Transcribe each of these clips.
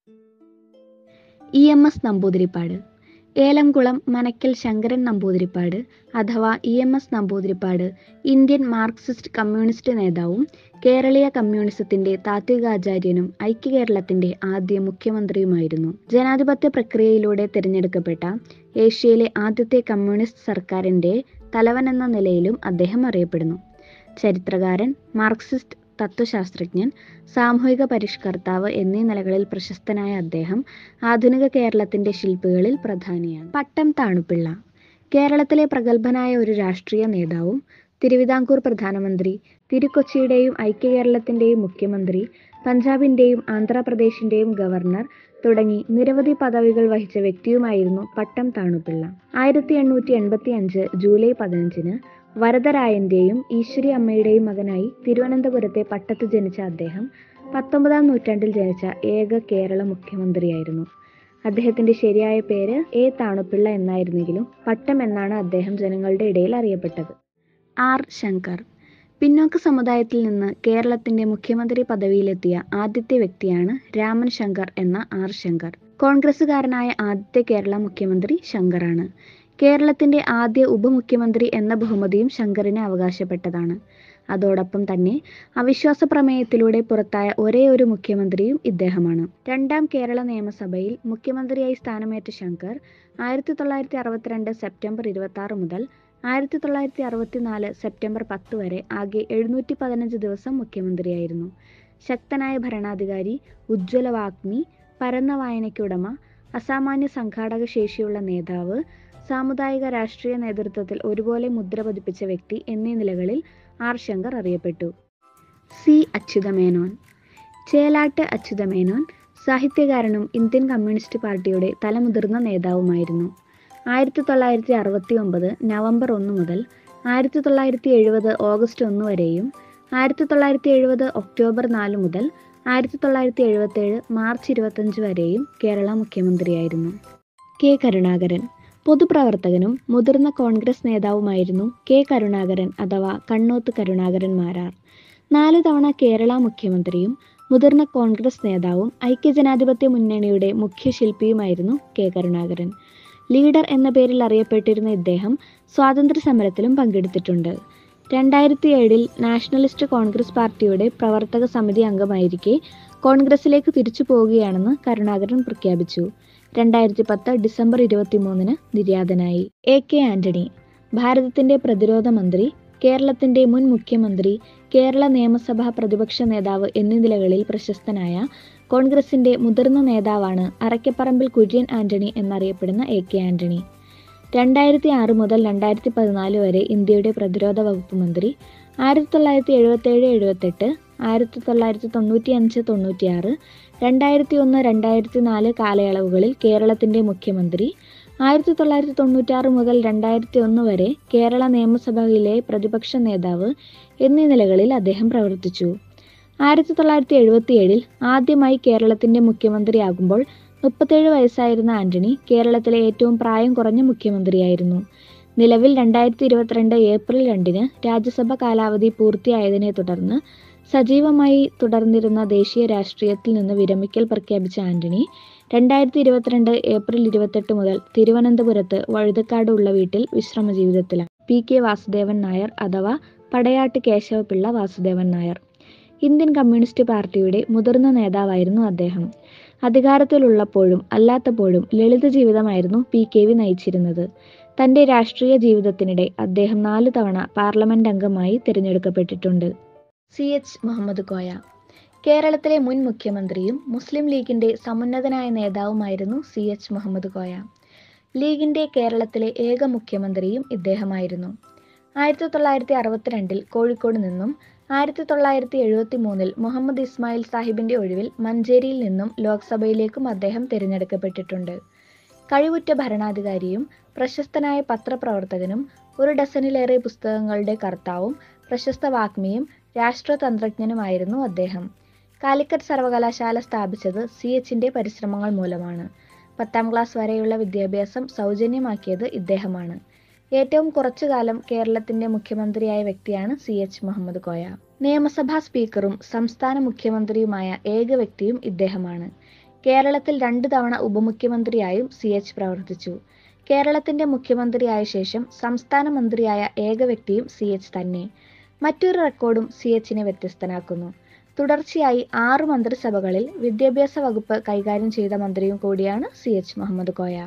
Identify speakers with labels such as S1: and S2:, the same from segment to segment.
S1: E M S Namboodiripad Elamkulam Manakkal Sankaran Namboodiripad അഥവാ E M S Namboodiripad Indian Marxist communist നേതാവും കേരളീയ കമ്മ്യൂണിസത്തിന്റെ താത്വികാചാര്യനും ഐക്യകേരളത്തിന്റെ ആദ്യ മുഖ്യമന്ത്രിയുമായിരുന്നു ജനാധിപത്യ പ്രക്രിയയിലൂടെ തിരഞ്ഞെടുക്കപ്പെട്ട ഏഷ്യയിലെ ആദ്യത്തെ കമ്മ്യൂണിസ്റ്റ് സർക്കാരിന്റെ തലവനെന്ന നിലയിലും അദ്ദേഹം അറിയപ്പെടുന്നു ചരിത്രകാരൻ മാർക്സിസ്റ്റ് തത്വശാസ്ത്രജ്ഞൻ സാമൂഹിക പരിഷ്കർത്താവ് എന്നീ നിലകളിൽ പ്രശസ്തനായ അദ്ദേഹം ആധുനിക കേരളത്തിന്റെ ശില്പികളിൽ പ്രധാനിയാണ് പട്ടം താണുപിള്ള കേരളത്തിലെ പ്രഗത്ഭനായ ഒരു രാഷ്ട്രീയ നേതാവും തിരുവിതാംകൂർ പ്രധാനമന്ത്രി തിരുക്കൊച്ചിയുടെയും ഐക്യകേരളത്തിന്റെയും മുഖ്യമന്ത്രി പഞ്ചാബിന്റെയും ആന്ധ്രാപ്രദേശിന്റെയും ഗവർണർ തുടങ്ങി നിരവധി പദവികൾ വഹിച്ച വ്യക്തിയുമായിരുന്നു പട്ടം താണുപിള്ള ആയിരത്തി എണ്ണൂറ്റി എൺപത്തി അഞ്ച് ജൂലൈ പതിനഞ്ചിന് വരദരായന്റെയും ഈശ്വരി അമ്മയുടെയും മകനായി തിരുവനന്തപുരത്തെ പട്ടത്ത് ജനിച്ച അദ്ദേഹം പത്തൊമ്പതാം നൂറ്റാണ്ടിൽ ജനിച്ച ഏക കേരള മുഖ്യമന്ത്രിയായിരുന്നു അദ്ദേഹത്തിന്റെ ശരിയായ പേര് എ താണുപിള്ള എന്നായിരുന്നെങ്കിലും പട്ടം എന്നാണ് അദ്ദേഹം ജനങ്ങളുടെ ഇടയിൽ അറിയപ്പെട്ടത് ആർ ശങ്കർ പിന്നോക്ക സമുദായത്തിൽ നിന്ന് കേരളത്തിന്റെ മുഖ്യമന്ത്രി പദവിയിലെത്തിയ ആദ്യത്തെ വ്യക്തിയാണ് രാമൻ ശങ്കർ എന്ന ആർ ശങ്കർ കോൺഗ്രസുകാരനായ ആദ്യത്തെ കേരള മുഖ്യമന്ത്രി ശങ്കറാണ് കേരളത്തിന്റെ ആദ്യ ഉപമുഖ്യമന്ത്രി എന്ന ബഹുമതിയും ശങ്കറിന് അവകാശപ്പെട്ടതാണ് അതോടൊപ്പം തന്നെ അവിശ്വാസ പ്രമേയത്തിലൂടെ പുറത്തായ ഒരേ ഒരു മുഖ്യമന്ത്രിയും ഇദ്ദേഹമാണ് രണ്ടാം കേരള നിയമസഭയിൽ മുഖ്യമന്ത്രിയായി സ്ഥാനമേറ്റ ശങ്കർ ആയിരത്തി തൊള്ളായിരത്തി അറുപത്തിരണ്ട് സെപ്റ്റംബർ ഇരുപത്തി ആറ് മുതൽ ആയിരത്തി തൊള്ളായിരത്തി അറുപത്തിനാല് സെപ്റ്റംബർ പത്ത് വരെ ആകെ എഴുന്നൂറ്റി പതിനഞ്ച് ദിവസം മുഖ്യമന്ത്രിയായിരുന്നു ശക്തനായ ഭരണാധികാരി ഉജ്ജ്വല വാഗ്മി പരന്ന വായനയ്ക്കുടമ അസാമാന്യ സംഘാടക ശേഷിയുള്ള നേതാവ് സാമുദായിക രാഷ്ട്രീയ നേതൃത്വത്തിൽ ഒരുപോലെ മുദ്ര പതിപ്പിച്ച വ്യക്തി എന്നീ നിലകളിൽ ആർ ശങ്കർ അറിയപ്പെട്ടു സി അച്യുതമേനോൻ ചേലാട്ട് അച്യുതമേനോൻ സാഹിത്യകാരനും ഇന്ത്യൻ കമ്മ്യൂണിസ്റ്റ് പാർട്ടിയുടെ തലമുതിർന്ന നേതാവുമായിരുന്നു ആയിരത്തി തൊള്ളായിരത്തി അറുപത്തി ഒമ്പത് നവംബർ ഒന്ന് മുതൽ ആയിരത്തി തൊള്ളായിരത്തി എഴുപത് ഓഗസ്റ്റ് ഒന്ന് വരെയും ആയിരത്തി തൊള്ളായിരത്തി എഴുപത് ഒക്ടോബർ നാല് മുതൽ ആയിരത്തി തൊള്ളായിരത്തി എഴുപത്തേഴ് മാർച്ച് ഇരുപത്തഞ്ച് വരെയും കേരള മുഖ്യമന്ത്രിയായിരുന്നു കെ കരുണാകരൻ പൊതുപ്രവർത്തകനും മുതിർന്ന കോൺഗ്രസ് നേതാവുമായിരുന്നു കെ കരുണാകരൻ അഥവാ കണ്ണോത്ത് കരുണാകരൻ മാരാർ നാല് തവണ കേരള മുഖ്യമന്ത്രിയും മുതിർന്ന കോൺഗ്രസ് നേതാവും ഐക്യജനാധിപത്യ മുന്നണിയുടെ മുഖ്യ ശില്പിയുമായിരുന്നു കെ കരുണാകരൻ ലീഡർ എന്ന പേരിൽ അറിയപ്പെട്ടിരുന്ന ഇദ്ദേഹം സ്വാതന്ത്ര്യ സമരത്തിലും പങ്കെടുത്തിട്ടുണ്ട് രണ്ടായിരത്തി ഏഴിൽ നാഷണലിസ്റ്റ് കോൺഗ്രസ് പാർട്ടിയുടെ പ്രവർത്തക സമിതി അംഗമായിരിക്കെ കോൺഗ്രസിലേക്ക് തിരിച്ചു പോവുകയാണെന്ന് കരുണാകരൻ പ്രഖ്യാപിച്ചു രണ്ടായിരത്തി പത്ത് ഡിസംബർ ഇരുപത്തിമൂന്നിന് നിര്യാതനായി എ കെ ആന്റണി ഭാരതത്തിന്റെ പ്രതിരോധ മന്ത്രി കേരളത്തിന്റെ മുൻ മുഖ്യമന്ത്രി കേരള നിയമസഭാ പ്രതിപക്ഷ നേതാവ് എന്നീ നിലകളിൽ പ്രശസ്തനായ കോൺഗ്രസിന്റെ മുതിർന്ന നേതാവാണ് അറയ്ക്കപ്പറമ്പിൽ കുര്യൻ ആന്റണി എന്നറിയപ്പെടുന്ന എ കെ ആന്റണി രണ്ടായിരത്തി ആറ് മുതൽ രണ്ടായിരത്തി പതിനാല് വരെ ഇന്ത്യയുടെ പ്രതിരോധ വകുപ്പ് മന്ത്രി ആയിരത്തി തൊള്ളായിരത്തി എഴുപത്തേഴ് എഴുപത്തെട്ട് ആയിരത്തി തൊള്ളായിരത്തി തൊണ്ണൂറ്റി അഞ്ച് തൊണ്ണൂറ്റിയാറ് രണ്ടായിരത്തി ഒന്ന് രണ്ടായിരത്തി നാല് കാലയളവുകളിൽ കേരളത്തിന്റെ മുഖ്യമന്ത്രി ആയിരത്തി തൊള്ളായിരത്തി തൊണ്ണൂറ്റാറ് മുതൽ രണ്ടായിരത്തി ഒന്ന് വരെ കേരള നിയമസഭയിലെ പ്രതിപക്ഷ നേതാവ് എന്നീ നിലകളിൽ അദ്ദേഹം പ്രവർത്തിച്ചു ആയിരത്തി തൊള്ളായിരത്തി എഴുപത്തിയേഴിൽ ആദ്യമായി കേരളത്തിന്റെ മുഖ്യമന്ത്രിയാകുമ്പോൾ മുപ്പത്തേഴ് വയസ്സായിരുന്ന ആന്റണി കേരളത്തിലെ ഏറ്റവും പ്രായം കുറഞ്ഞ മുഖ്യമന്ത്രിയായിരുന്നു നിലവിൽ രണ്ടായിരത്തി ഇരുപത്തിരണ്ട് ഏപ്രിൽ രണ്ടിന് രാജ്യസഭ കാലാവധി പൂർത്തിയായതിനെ തുടർന്ന് സജീവമായി തുടർന്നിരുന്ന ദേശീയ രാഷ്ട്രീയത്തിൽ നിന്ന് വിരമിക്കൽ പ്രഖ്യാപിച്ച ആന്റണി രണ്ടായിരത്തി ഇരുപത്തിരണ്ട് ഏപ്രിൽ ഇരുപത്തെട്ട് മുതൽ തിരുവനന്തപുരത്ത് വഴുതക്കാട് ഉള്ള വീട്ടിൽ വിശ്രമ ജീവിതത്തിലാണ് പി കെ വാസുദേവൻ നായർ അഥവാ പടയാട്ട് കേശവപിള്ള വാസുദേവൻ നായർ ഇന്ത്യൻ കമ്മ്യൂണിസ്റ്റ് പാർട്ടിയുടെ മുതിർന്ന നേതാവായിരുന്നു അദ്ദേഹം അധികാരത്തിലുള്ളപ്പോഴും അല്ലാത്തപ്പോഴും ലളിത ജീവിതമായിരുന്നു പി കെ വി നയിച്ചിരുന്നത് തന്റെ രാഷ്ട്രീയ ജീവിതത്തിനിടെ അദ്ദേഹം നാല് തവണ പാർലമെന്റ് അംഗമായി തിരഞ്ഞെടുക്കപ്പെട്ടിട്ടുണ്ട് സി എച്ച് മുഹമ്മദ് കോയ കേരളത്തിലെ മുൻ മുഖ്യമന്ത്രിയും മുസ്ലിം ലീഗിന്റെ സമുന്നതനായ നേതാവുമായിരുന്നു സി എച്ച് മുഹമ്മദ് കോയ ലീഗിന്റെ കേരളത്തിലെ ഏക മുഖ്യമന്ത്രിയും ഇദ്ദേഹമായിരുന്നു ആയിരത്തി തൊള്ളായിരത്തി അറുപത്തിരണ്ടിൽ കോഴിക്കോട് നിന്നും ആയിരത്തി തൊള്ളായിരത്തി എഴുപത്തി മൂന്നിൽ മുഹമ്മദ് ഇസ്മായിൽ സാഹിബിന്റെ ഒഴിവിൽ മഞ്ചേരിയിൽ നിന്നും ലോക്സഭയിലേക്കും അദ്ദേഹം തിരഞ്ഞെടുക്കപ്പെട്ടിട്ടുണ്ട് കഴിവുറ്റ ഭരണാധികാരിയും പ്രശസ്തനായ പത്രപ്രവർത്തകനും ഒരു ഡസനിലേറെ പുസ്തകങ്ങളുടെ കർത്താവും പ്രശസ്ത വാഗ്മിയും രാഷ്ട്രതന്ത്രജ്ഞനുമായിരുന്നു അദ്ദേഹം കാലിക്കറ്റ് സർവകലാശാല സ്ഥാപിച്ചത് സി എച്ചിന്റെ പരിശ്രമങ്ങൾ മൂലമാണ് പത്താം ക്ലാസ് വരെയുള്ള വിദ്യാഭ്യാസം സൗജന്യമാക്കിയത് ഇദ്ദേഹമാണ് ഏറ്റവും കുറച്ചു കാലം കേരളത്തിന്റെ മുഖ്യമന്ത്രിയായ വ്യക്തിയാണ് സി എച്ച് മുഹമ്മദ് കോയ നിയമസഭാ സ്പീക്കറും സംസ്ഥാന മുഖ്യമന്ത്രിയുമായ ഏക വ്യക്തിയും ഇദ്ദേഹമാണ് കേരളത്തിൽ രണ്ടു തവണ ഉപമുഖ്യമന്ത്രിയായും സി എച്ച് പ്രവർത്തിച്ചു കേരളത്തിന്റെ മുഖ്യമന്ത്രിയായ ശേഷം സംസ്ഥാന മന്ത്രിയായ ഏക വ്യക്തിയും സി എച്ച് തന്നെ മറ്റൊരു റെക്കോർഡും സി എച്ചിനെ വ്യത്യസ്തനാക്കുന്നു തുടർച്ചയായി ആറ് മന്ത്രിസഭകളിൽ വിദ്യാഭ്യാസ വകുപ്പ് കൈകാര്യം ചെയ്ത മന്ത്രിയും കൂടിയാണ് C H Muhammad Koya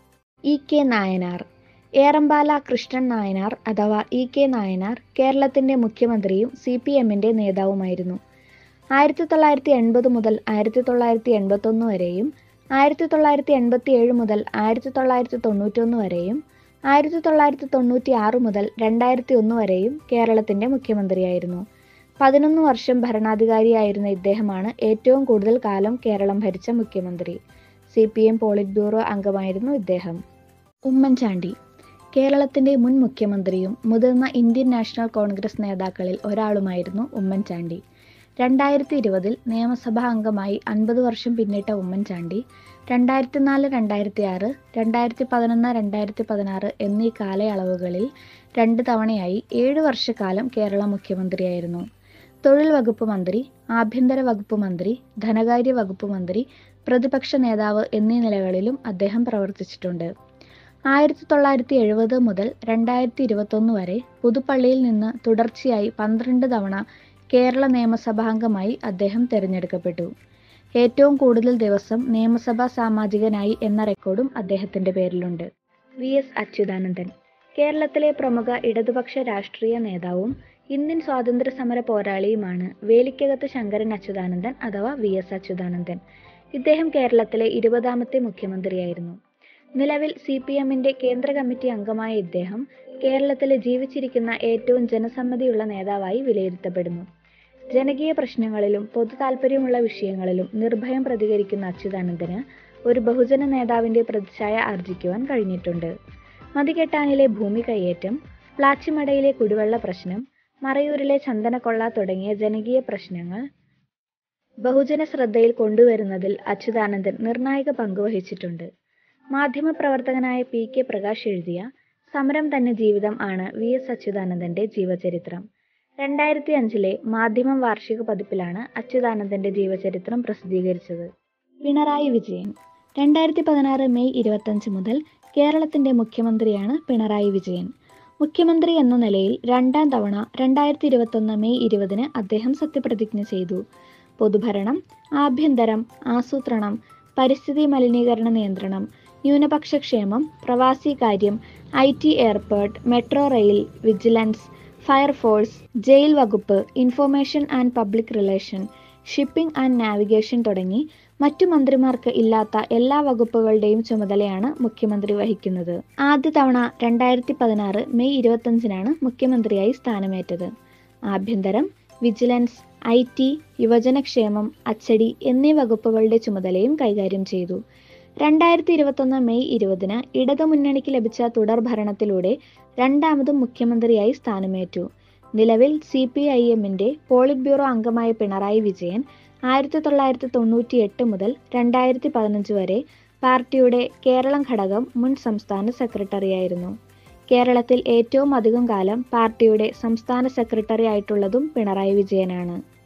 S1: E K Nayanar Erambala Krishnan Nayanar അഥവാ ഇ കെ നായനാർ കേരളത്തിന്റെ മുഖ്യമന്ത്രിയും സി പി എമ്മിന്റെ നേതാവുമായിരുന്നു ആയിരത്തി തൊള്ളായിരത്തി എൺപത് മുതൽ ആയിരത്തി തൊള്ളായിരത്തി എൺപത്തൊന്ന് വരെയും ആയിരത്തി തൊള്ളായിരത്തി എൺപത്തി ഏഴ് മുതൽ ആയിരത്തി തൊള്ളായിരത്തി തൊണ്ണൂറ്റൊന്ന് വരെയും ആയിരത്തി തൊള്ളായിരത്തി തൊണ്ണൂറ്റി ആറ് മുതൽ രണ്ടായിരത്തി ഒന്ന് വരെയും കേരളത്തിന്റെ മുഖ്യമന്ത്രിയായിരുന്നു പതിനൊന്ന് വർഷം ഭരണാധികാരിയായിരുന്ന ഇദ്ദേഹമാണ് ഏറ്റവും കൂടുതൽ കാലം കേരളം ഭരിച്ച മുഖ്യമന്ത്രി C P M polit bureau അംഗമായിരുന്നു ഇദ്ദേഹം ഉമ്മൻചാണ്ടി കേരളത്തിന്റെ മുൻ മുഖ്യമന്ത്രിയും മുതിർന്ന ഇന്ത്യൻ നാഷണൽ കോൺഗ്രസ് നേതാക്കളിൽ ഒരാളുമായിരുന്നു ഉമ്മൻചാണ്ടി രണ്ടായിരത്തി ഇരുപതിൽ നിയമസഭാ അംഗമായി അൻപത് വർഷം പിന്നിട്ട ഉമ്മൻചാണ്ടി രണ്ടായിരത്തി നാല് രണ്ടായിരത്തി ആറ് രണ്ടായിരത്തി പതിനൊന്ന് രണ്ടായിരത്തി പതിനാറ് എന്നീ കാലയളവുകളിൽ രണ്ട് തവണയായി ഏഴ് വർഷക്കാലം കേരള മുഖ്യമന്ത്രിയായിരുന്നു തൊഴിൽ വകുപ്പ് മന്ത്രി ആഭ്യന്തര വകുപ്പ് മന്ത്രി ധനകാര്യ വകുപ്പ് മന്ത്രി പ്രതിപക്ഷ നേതാവ് എന്നീ നിലകളിലും അദ്ദേഹം പ്രവർത്തിച്ചിട്ടുണ്ട് ആയിരത്തി തൊള്ളായിരത്തി എഴുപത് മുതൽ രണ്ടായിരത്തി ഇരുപത്തൊന്ന് വരെ പുതുപ്പള്ളിയിൽ നിന്ന് തുടർച്ചയായി പന്ത്രണ്ട് തവണ കേരള നിയമസഭാംഗമായി അദ്ദേഹം തിരഞ്ഞെടുക്കപ്പെട്ടു ഏറ്റവും കൂടുതൽ ദിവസം നിയമസഭാ സാമാജികനായി എന്ന റെക്കോർഡും അദ്ദേഹത്തിന്റെ പേരിലുണ്ട് വി എസ് അച്യുതാനന്ദൻ കേരളത്തിലെ പ്രമുഖ ഇടതുപക്ഷ രാഷ്ട്രീയ നേതാവും ഇന്ത്യൻ സ്വാതന്ത്ര്യ സമര പോരാളിയുമാണ് വേലിക്കകത്ത് ശങ്കരൻ അച്യുതാനന്ദൻ അഥവാ വി എസ് അച്യുതാനന്ദൻ ഇദ്ദേഹം കേരളത്തിലെ ഇരുപതാമത്തെ മുഖ്യമന്ത്രിയായിരുന്നു നിലവിൽ സി പി എമ്മിന്റെ കേന്ദ്ര കമ്മിറ്റി അംഗമായ ഇദ്ദേഹം കേരളത്തിലെ ജീവിച്ചിരിക്കുന്ന ഏറ്റവും ജനസമ്മതിയുള്ള നേതാവായി വിലയിരുത്തപ്പെടുന്നു ജനകീയ പ്രശ്നങ്ങളിലും പൊതു താൽപ്പര്യമുള്ള വിഷയങ്ങളിലും നിർഭയം പ്രതികരിക്കുന്ന അച്യുതാനന്ദന് ഒരു ബഹുജന നേതാവിന്റെ പ്രതിച്ഛായ ആർജിക്കുവാൻ കഴിഞ്ഞിട്ടുണ്ട് മതികെട്ടാനിലെ ഭൂമി കയ്യേറ്റം പ്ലാച്ചിമടയിലെ കുടിവെള്ള പ്രശ്നം മറയൂരിലെ ചന്ദനക്കൊള്ള തുടങ്ങിയ ജനകീയ പ്രശ്നങ്ങൾ ബഹുജന ശ്രദ്ധയിൽ കൊണ്ടുവരുന്നതിൽ അച്യുതാനന്ദൻ നിർണായക പങ്കുവഹിച്ചിട്ടുണ്ട് മാധ്യമപ്രവർത്തകനായ പി കെ പ്രകാശ് എഴുതിയ സമരം തന്നെ ജീവിതം ആണ് വി എസ് അച്യുതാനന്ദന്റെ ജീവചരിത്രം രണ്ടായിരത്തി അഞ്ചിലെ മാധ്യമം വാർഷിക പതിപ്പിലാണ് അച്യുതാനന്ദന്റെ ജീവചരിത്രം പ്രസിദ്ധീകരിച്ചത് പിണറായി വിജയൻ രണ്ടായിരത്തി പതിനാറ് മെയ് ഇരുപത്തഞ്ച് മുതൽ കേരളത്തിന്റെ മുഖ്യമന്ത്രിയാണ് പിണറായി വിജയൻ മുഖ്യമന്ത്രി എന്ന നിലയിൽ രണ്ടാം തവണ രണ്ടായിരത്തി ഇരുപത്തൊന്ന് മെയ് ഇരുപതിന് അദ്ദേഹം സത്യപ്രതിജ്ഞ ചെയ്തു പൊതുഭരണം ആഭ്യന്തരം ആസൂത്രണം പരിസ്ഥിതി മലിനീകരണ നിയന്ത്രണം ന്യൂനപക്ഷ ക്ഷേമം പ്രവാസി കാര്യം I T airport metro rail vigilance fire force jail വകുപ്പ് information and public relation shipping and navigation തുടങ്ങി മറ്റു മന്ത്രിമാർക്ക് ഇല്ലാത്ത എല്ലാ വകുപ്പുകളുടെയും ചുമതലയാണ് മുഖ്യമന്ത്രി വഹിക്കുന്നത് ആദ്യ തവണ രണ്ടായിരത്തി പതിനാറ് മെയ് ഇരുപത്തഞ്ചിനാണ് മുഖ്യമന്ത്രിയായി സ്ഥാനമേറ്റത് ആഭ്യന്തരം വിജിലൻസ് ഐ ടി യുവജനക്ഷേമം അച്ചടി എന്നീ വകുപ്പുകളുടെ ചുമതലയും കൈകാര്യം ചെയ്തു രണ്ടായിരത്തി ഇരുപത്തൊന്ന് മെയ് ഇരുപതിന് ഇടതുമുന്നണിക്ക് ലഭിച്ച തുടർ ഭരണത്തിലൂടെ രണ്ടാമതും മുഖ്യമന്ത്രിയായി സ്ഥാനമേറ്റു നിലവിൽ സി പി ഐ എമ്മിന്റെ പോളിറ്റ് ബ്യൂറോ അംഗമായ പിണറായി വിജയൻ ആയിരത്തി തൊള്ളായിരത്തി തൊണ്ണൂറ്റി എട്ട് മുതൽ രണ്ടായിരത്തി പതിനഞ്ച് വരെ പാർട്ടിയുടെ കേരളം ഘടകം മുൻ സംസ്ഥാന സെക്രട്ടറിയായിരുന്നു കേരളത്തിൽ ഏറ്റവും അധികം കാലം പാർട്ടിയുടെ സംസ്ഥാന സെക്രട്ടറി ആയിട്ടുള്ളതും പിണറായി വിജയനാണ്